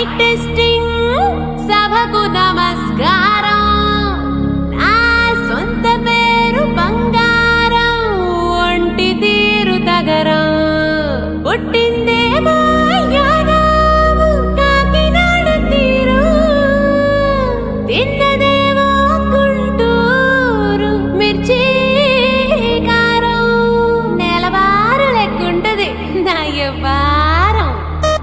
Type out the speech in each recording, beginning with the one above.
mic testing సభకు నమస్కారం నా సొంత పేరు బంగారం ఒంటి తీరు తగరం పుట్టిందేమో యానాము కాకినాడ తీరు తిన్నదేమో గుంటూరు మిర్చి కారం నెలవారు లెక్కుంటది నా వ్యవహారం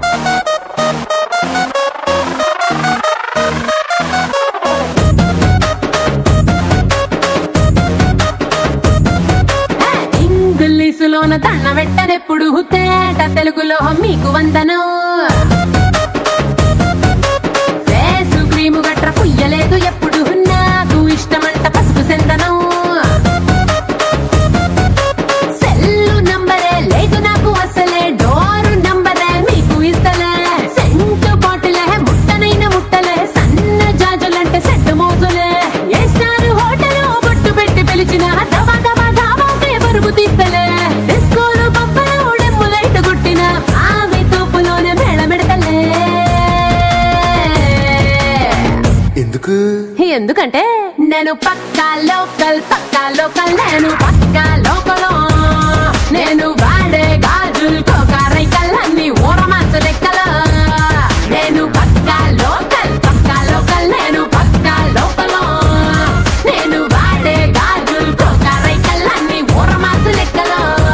ఇంగ్లీషులోన దండ పెట్టనెప్పుడు తేట తెలుగులో మీకు వందనం ఫేసు క్రీము గట్ర పుయ్యలేదు ఎప్పుడు నాకు ఇష్టమంట పసుపు సెందనం సెల్లు నంబరే లేదు నాకు అసలే డోరు నంబరే మీకు ఇస్తలే సెంటు బాటిలే ముట్టనైన ముట్టలే సన్న జాజులంటే సెట్టు మోజులే ఏ స్టార్ హోటల్ బొట్టు పెట్టి పిలిచిన దవా దవా దావాకే పరుగు తీస్తలే డిస్కోలు పప్పలు డెమ్ము లైట్ గుట్టిన ఆమె తోపులోనే మేళమెడతలే ఎందుకు ఎందుకంటే నేను పక్కా లోకల్ పక్కా లోకల్ నేను పక్కా లోకల్ నేను వాడే గాజులు కోకారైకల్ అన్ని ఊరమాసు లెక్కల నేను పక్కా లోకల్ పక్కా లోకల్ నేను పక్కా లోకల్ నేను వాడే గాజులు కోకారైకల్ అన్ని ఊరమాసు లెక్కల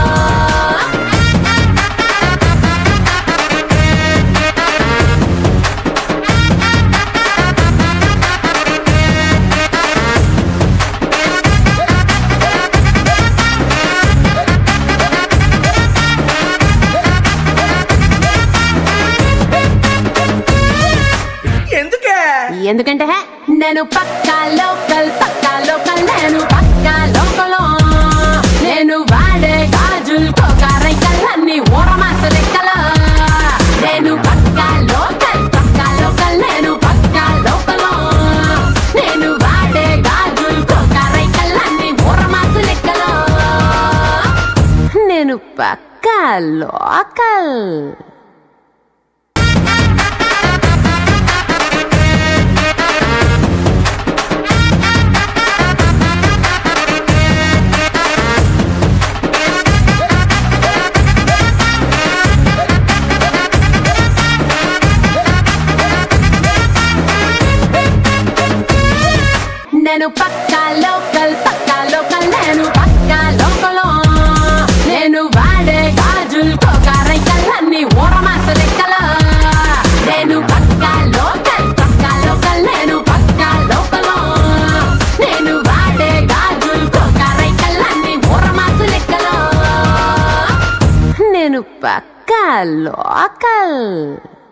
ఎందుకే ఎందుకంటే నేను పక్కా లోకల్ పక్కా లోకల్ నేను పక్కా లోకల్ నేను వాడే గాజులు కోకారైకల్ అన్ని ఊరమాస లెక్కల నేను పక్కా లోకల్ పక్కా లోకల్ నేను పక్కా లోకల్ నేను వాడే గాజులు కోకారైకల్ అన్ని ఊరమాస లెక్కల నేను పక్కా లోకల్ నేను పక్కా లోకల్ పక్కా లోకల్ నేను పక్కా లోకల్ నేను వాడే గాజులు కోకారైకల్ అన్ని ఊరమాస లెక్కల నేను పక్కా లోకల్ పక్కా లోకల్ నేను పక్కా లోకల్ నేను వాడే గాజులు కోకారైకల్ అన్ని ఊరమాస లెక్కల నేను పక్కా లోకల్